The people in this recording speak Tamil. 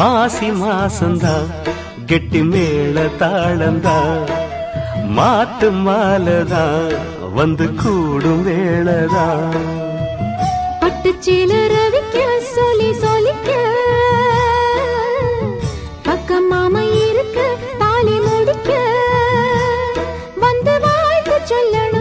மாசி மாசந்தா கெட்டி மேள தாளந்தா மாட்டு மாலதா வந்து கூடும் வேளதா பட்டுச்சீல ரவிக்க சொல்லி சொல்லிக்க பக்கம் மாமா இருக்க தாலி முடிக்க வந்து வாழ்த்து சொல்லணும்